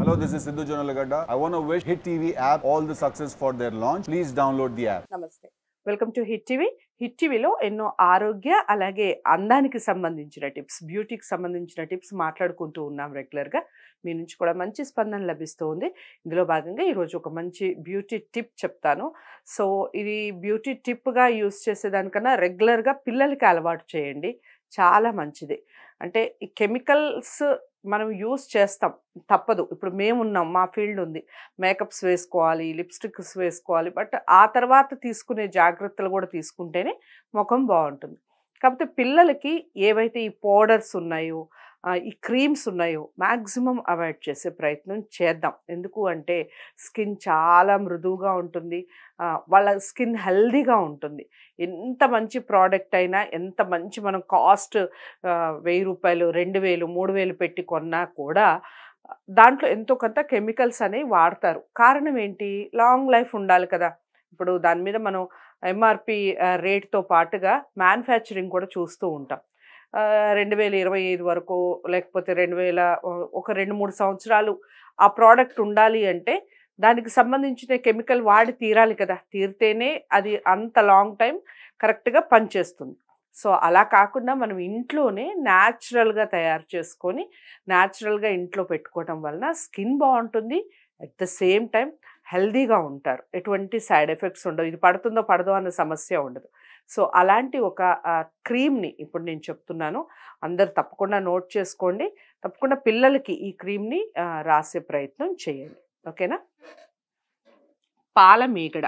Hello, this is Sidhu Jonalagada. I want to wish Hit TV app all the success for their launch. Please download the app. నమస్తే welcome to hit TV hit టీవీలో ఎన్నో ఆరోగ్య అలాగే అందానికి సంబంధించిన tips బ్యూటీకి సంబంధించిన tips మాట్లాడుకుంటూ ఉన్నాం రెగ్యులర్గా మీ నుంచి కూడా మంచి స్పందన లభిస్తూ ఉంది ఇందులో భాగంగా ఈరోజు ఒక మంచి బ్యూటీ టిప్ చెప్తాను సో ఇది బ్యూటీ టిప్గా యూస్ చేసేదానికన్నా రెగ్యులర్గా పిల్లలకి అలవాటు చేయండి చాలా మంచిది అంటే ఈ కెమికల్స్ మనం యూస్ చేస్తాం తప్పదు ఇప్పుడు మేమున్నాం మా ఫీల్డ్ ఉంది మేకప్స్ వేసుకోవాలి లిప్స్టిక్స్ వేసుకోవాలి బట్ ఆ తర్వాత తీసుకునే జాగ్రత్తలు కూడా తీసుకుంటేనే ముఖం బాగుంటుంది కాకపోతే పిల్లలకి ఏవైతే ఈ పౌడర్స్ ఉన్నాయో ఆ, ఈ క్రీమ్స్ ఉన్నాయో మ్యాక్సిమం అవాయిడ్ చేసే ప్రయత్నం చేద్దాం ఎందుకు అంటే స్కిన్ చాలా మృదువుగా ఉంటుంది ఆ, వాళ్ళ స్కిన్ హెల్దీగా ఉంటుంది ఎంత మంచి ప్రోడక్ట్ అయినా ఎంత మంచి మనం కాస్ట్ వెయ్యి రూపాయలు రెండు వేలు మూడు వేలు పెట్టి కొన్నా కూడా దాంట్లో ఎంతో కొంత కెమికల్స్ అనేవి వాడతారు కారణం ఏంటి లాంగ్ లైఫ్ ఉండాలి కదా ఇప్పుడు దాని మీద మనం ఎంఆర్పి రేట్తో పాటుగా మ్యానుఫ్యాక్చరింగ్ కూడా చూస్తూ ఉంటాం రెండు వేల ఇరవై ఐదు వరకు లేకపోతే రెండు వేల ఒక రెండు మూడు సంవత్సరాలు ఆ ప్రోడక్ట్ ఉండాలి అంటే దానికి సంబంధించిన కెమికల్ వాడి తీరాలి కదా తీరితేనే అది అంత లాంగ్ టైం కరెక్ట్గా పనిచేస్తుంది సో అలా కాకుండా మనం ఇంట్లోనే న్యాచురల్గా తయారు చేసుకొని న్యాచురల్గా ఇంట్లో పెట్టుకోవటం వలన స్కిన్ బాగుంటుంది అట్ ద సేమ్ టైం హెల్దీగా ఉంటారు ఎటువంటి సైడ్ ఎఫెక్ట్స్ ఉండవు ఇది పడుతుందో పడదో అన్న సమస్య ఉండదు సో అలాంటి ఒక క్రీమ్ని ఇప్పుడు నేను చెప్తున్నాను అందరు తప్పకుండా నోట్ చేసుకోండి తప్పకుండా పిల్లలకి ఈ క్రీమ్ని రాసే ప్రయత్నం చేయండి ఓకేనా పాల మీగడ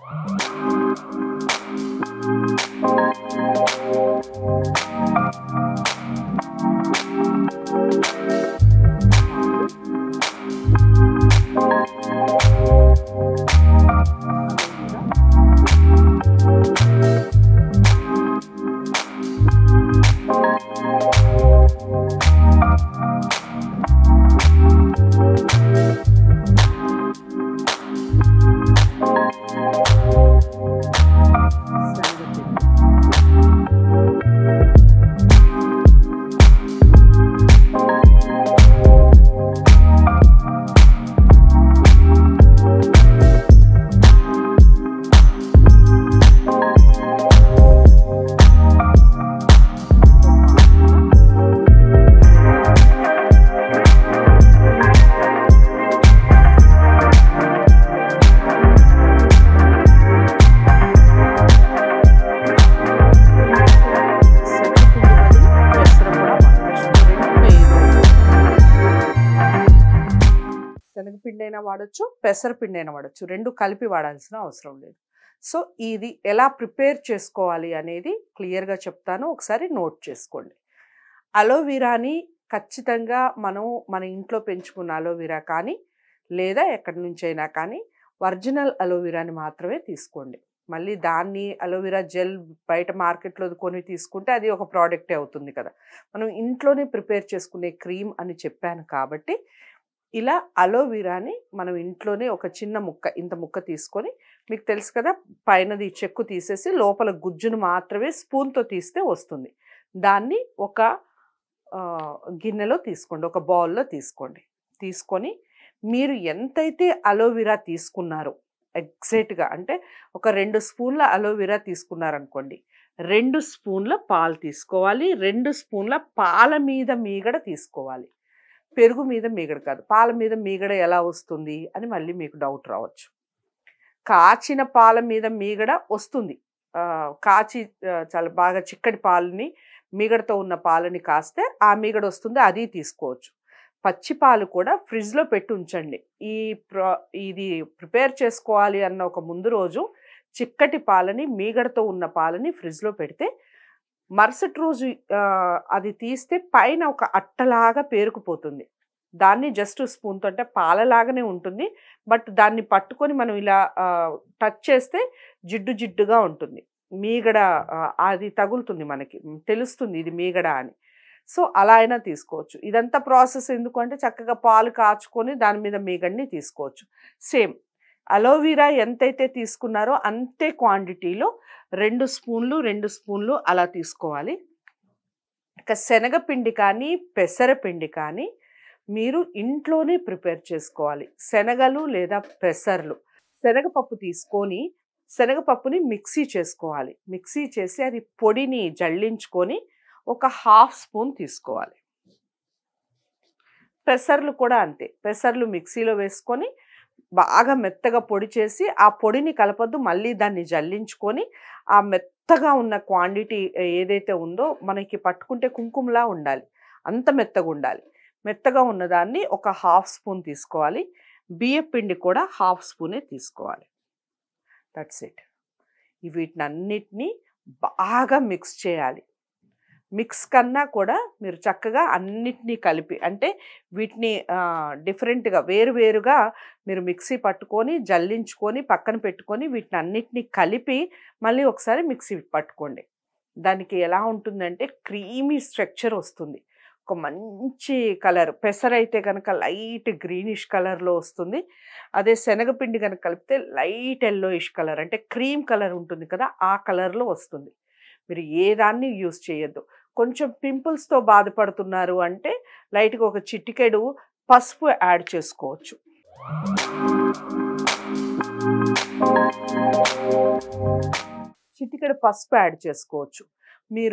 శనగపిండి అయినా వాడచ్చు పెసరపిండి అయినా వాడచ్చు రెండు కలిపి వాడాల్సిన అవసరం లేదు సో ఇది ఎలా ప్రిపేర్ చేసుకోవాలి అనేది క్లియర్గా చెప్తాను ఒకసారి నోట్ చేసుకోండి అలోవీరాని ఖచ్చితంగా మనం మన ఇంట్లో పెంచుకున్న అలోవీరా కానీ లేదా ఎక్కడి నుంచైనా కానీ ఒరిజినల్ అలోవీరాని మాత్రమే తీసుకోండి మళ్ళీ దాన్ని అలోవెరా జెల్ బయట మార్కెట్లో కొని తీసుకుంటే అది ఒక ప్రోడక్టే అవుతుంది కదా మనం ఇంట్లోనే ప్రిపేర్ చేసుకునే క్రీమ్ అని చెప్పాను కాబట్టి ఇలా అలోవెరాని మనం ఇంట్లోనే ఒక చిన్న ముక్క ఇంత ముక్క తీసుకొని మీకు తెలుసు కదా పైనది చెక్కు తీసేసి లోపల గుజ్జును మాత్రమే స్పూన్తో తీస్తే వస్తుంది దాన్ని ఒక ఆ, గిన్నెలో తీసుకోండి ఒక బౌల్లో తీసుకోండి తీసుకొని మీరు ఎంతైతే అలోవెరా తీసుకున్నారో ఎగ్జాక్ట్గా అంటే ఒక రెండు స్పూన్ల అలోవెరా తీసుకున్నారనుకోండి రెండు స్పూన్ల పాలు తీసుకోవాలి రెండు స్పూన్ల పాల మీద మీగడ తీసుకోవాలి పెరుగు మీద మీగడ కాదు పాల మీద మీగడ ఎలా వస్తుంది అని మళ్ళీ మీకు డౌట్ రావచ్చు కాచిన పాల మీద మీగడ వస్తుంది ఆ, కాచి ఆ, చాలా బాగా చిక్కటి పాలని మీగడతో ఉన్న పాలని కాస్తే ఆ మీగడ వస్తుంది అది తీసుకోవచ్చు పచ్చి పాలు కూడా ఫ్రిడ్జ్లో పెట్టి ఉంచండి ఈ ప్ర ఇది ప్రిపేర్ చేసుకోవాలి అన్న ఒక ముందు రోజు చిక్కటి పాలని మీగడతో ఉన్న పాలని ఫ్రిడ్జ్లో పెడితే మరుసటి రోజు ఆ, అది తీస్తే పైన ఒక అట్టలాగా పేరుకుపోతుంది దాన్ని జస్ట్ స్పూన్తో అంటే పాలలాగానే ఉంటుంది బట్ దాన్ని పట్టుకొని మనం ఇలా టచ్ చేస్తే జిడ్డు జిడ్డుగా ఉంటుంది మీగడ ఆ, అది తగులుతుంది మనకి తెలుస్తుంది ఇది మీగడ అని సో అలా అయినా తీసుకోవచ్చు ఇదంతా ప్రాసెస్ ఎందుకు అంటే చక్కగా పాలు కాచుకొని దాని మీద మీగడ్ని తీసుకోవచ్చు సేమ్ అలోవీరా ఎంతైతే తీసుకున్నారో అంతే క్వాంటిటీలో రెండు స్పూన్లు రెండు స్పూన్లు అలా తీసుకోవాలి ఇక శనగపిండి కానీ పెసరపిండి కానీ మీరు ఇంట్లోనే ప్రిపేర్ చేసుకోవాలి శనగలు లేదా పెసర్లు శనగపప్పు తీసుకొని శనగపప్పుని మిక్సీ చేసుకోవాలి మిక్సీ చేసి అది పొడిని జల్లించుకొని ఒక హాఫ్ స్పూన్ తీసుకోవాలి పెసర్లు కూడా అంతే పెసర్లు మిక్సీలో వేసుకొని బాగా మెత్తగా పొడి చేసి ఆ పొడిని కలపద్దు మళ్ళీ దాన్ని జల్లించుకొని ఆ మెత్తగా ఉన్న క్వాంటిటీ ఏదైతే ఉందో మనకి పట్టుకుంటే కుంకుమలా ఉండాలి అంత మెత్తగా ఉండాలి మెత్తగా ఉన్నదాన్ని ఒక హాఫ్ స్పూన్ తీసుకోవాలి బియ్య పిండి కూడా హాఫ్ స్పూనే తీసుకోవాలి దట్స్ ఇట్ వీటిని అన్నిటినీ బాగా మిక్స్ చేయాలి మిక్స్ కన్నా కూడా మీరు చక్కగా అన్నిటినీ కలిపి అంటే వీటిని డిఫరెంట్గా వేరువేరుగా మీరు మిక్సీ పట్టుకొని జల్లించుకొని పక్కన పెట్టుకొని వీటిని అన్నిటినీ కలిపి మళ్ళీ ఒకసారి మిక్సీ పట్టుకోండి దానికి ఎలా ఉంటుందంటే క్రీమీ స్ట్రక్చర్ వస్తుంది ఒక మంచి కలర్ పెసరైతే కనుక లైట్ గ్రీనిష్ కలర్లో వస్తుంది అదే శనగపిండి కనుక కలిపితే లైట్ ఎల్లోయిష్ కలర్ అంటే క్రీమ్ కలర్ ఉంటుంది కదా ఆ కలర్లో వస్తుంది మీరు ఏ దాన్ని యూస్ చేయొద్దు కొంచెం పింపుల్స్తో బాధపడుతున్నారు అంటే లైట్గా ఒక చిటికెడు పసుపు యాడ్ చేసుకోవచ్చు చిటికెడు పసుపు యాడ్ చేసుకోవచ్చు మీరు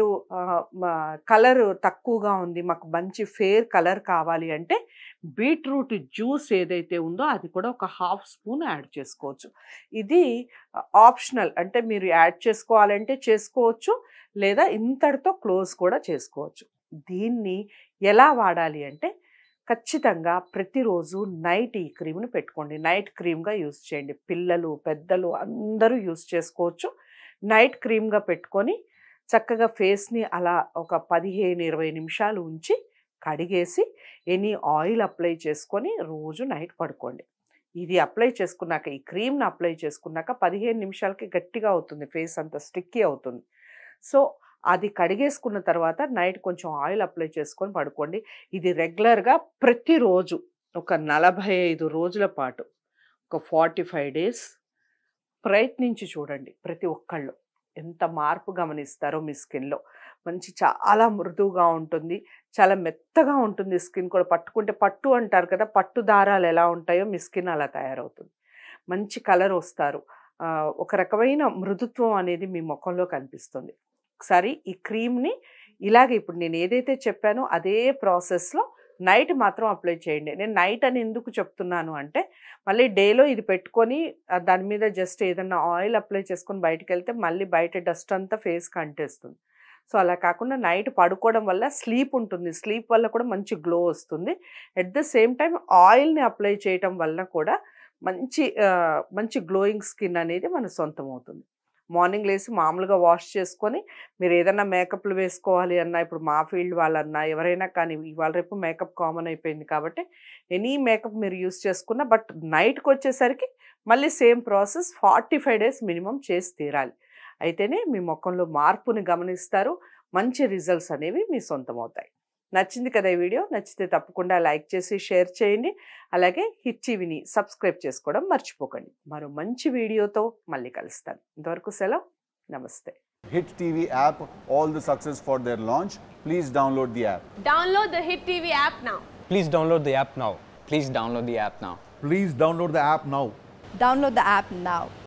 కలర్ తక్కువగా ఉంది మాకు మంచి ఫేర్ కలర్ కావాలి అంటే బీట్రూట్ జ్యూస్ ఏదైతే ఉందో అది కూడా ఒక హాఫ్ స్పూన్ యాడ్ చేసుకోవచ్చు ఇది ఆప్షనల్ అంటే మీరు యాడ్ చేసుకోవాలంటే చేసుకోవచ్చు లేదా ఇంతటితో క్లోజ్ కూడా చేసుకోవచ్చు దీన్ని ఎలా వాడాలి అంటే ఖచ్చితంగా ప్రతిరోజు నైట్ ఈ క్రీమ్ని పెట్టుకోండి నైట్ క్రీమ్గా యూస్ చేయండి పిల్లలు పెద్దలు అందరూ యూస్ చేసుకోవచ్చు నైట్ క్రీమ్గా పెట్టుకొని చక్కగా ఫేస్ని అలా ఒక పదిహేను ఇరవై నిమిషాలు ఉంచి కడిగేసి ఎనీ ఆయిల్ అప్లై చేసుకొని రోజు నైట్ పడుకోండి ఇది అప్లై చేసుకున్నాక ఈ క్రీమ్ని అప్లై చేసుకున్నాక పదిహేను నిమిషాలకి గట్టిగా అవుతుంది ఫేస్ అంత స్టిక్కీ అవుతుంది సో అది కడిగేసుకున్న తర్వాత నైట్ కొంచెం ఆయిల్ అప్లై చేసుకొని పడుకోండి ఇది రెగ్యులర్గా ప్రతిరోజు ఒక నలభై ఐదు రోజుల పాటు ఒక ఫార్టీ ఫైవ్ డేస్ ప్రయత్నించి చూడండి ప్రతి ఒక్కళ్ళు ఎంత మార్పు గమనిస్తారో మీ స్కిన్లో మంచి చాలా మృదువుగా ఉంటుంది చాలా మెత్తగా ఉంటుంది స్కిన్ కూడా పట్టుకుంటే పట్టు అంటారు కదా పట్టు దారాలు ఎలా ఉంటాయో మీ స్కిన్ అలా తయారవుతుంది మంచి కలర్ వస్తారు ఒక రకమైన మృదుత్వం అనేది మీ ముఖంలో కనిపిస్తుంది ఒకసారి ఈ క్రీమ్ని ఇలాగే ఇప్పుడు నేను ఏదైతే చెప్పానో అదే ప్రాసెస్లో నైట్ మాత్రం అప్లై చేయండి నేను నైట్ అని ఎందుకు చెప్తున్నాను అంటే మళ్ళీ డేలో ఇది పెట్టుకొని దాని మీద జస్ట్ ఏదన్నా ఆయిల్ అప్లై చేసుకొని బయటకు వెళ్తే మళ్ళీ బయట డస్ట్ అంతా ఫేస్కి అంటేస్తుంది సో అలా కాకుండా నైట్ పడుకోవడం వల్ల స్లీప్ ఉంటుంది స్లీప్ వల్ల కూడా మంచి గ్లో వస్తుంది ఎట్ ద సేమ్ టైం ఆయిల్ని అప్లై చేయటం వల్ల కూడా మంచి మంచి గ్లోయింగ్ స్కిన్ అనేది మన సొంతం అవుతుంది మార్నింగ్ లేసి మామూలుగా వాష్ చేసుకొని మీరు ఏదైనా మేకప్లు వేసుకోవాలి అన్నా ఇప్పుడు మా ఫీల్డ్ వాళ్ళన్నా ఎవరైనా కానీ ఇవాళ రేపు మేకప్ కామన్ అయిపోయింది కాబట్టి ఎనీ మేకప్ మీరు యూస్ చేసుకున్నా బట్ నైట్కి వచ్చేసరికి మళ్ళీ same process forty five days minimum చేసి తీరాలి అయితేనే మీ ముఖంలో మార్పుని గమనిస్తారు మంచి రిజల్ట్స్ అనేవి మీ సొంతం అవుతాయి నచ్చింది కదా ఈ వీడియో నచ్చితే తప్పకుండా లైక్ చేసి షేర్ చేయండి అలాగే హిట్ టీవీని సబ్స్క్రైబ్ చేసుకోవడం మర్చిపోకండి మరో మంచి వీడియోతో మళ్ళీ కలుస్తాను ఇంతవరకు సెలవు నమస్తే Hit TV app, all the success for their launch. Please download the app. Download the Hit TV app now. Please download the app now. Please download the app now. Please download the app now. Download the app now.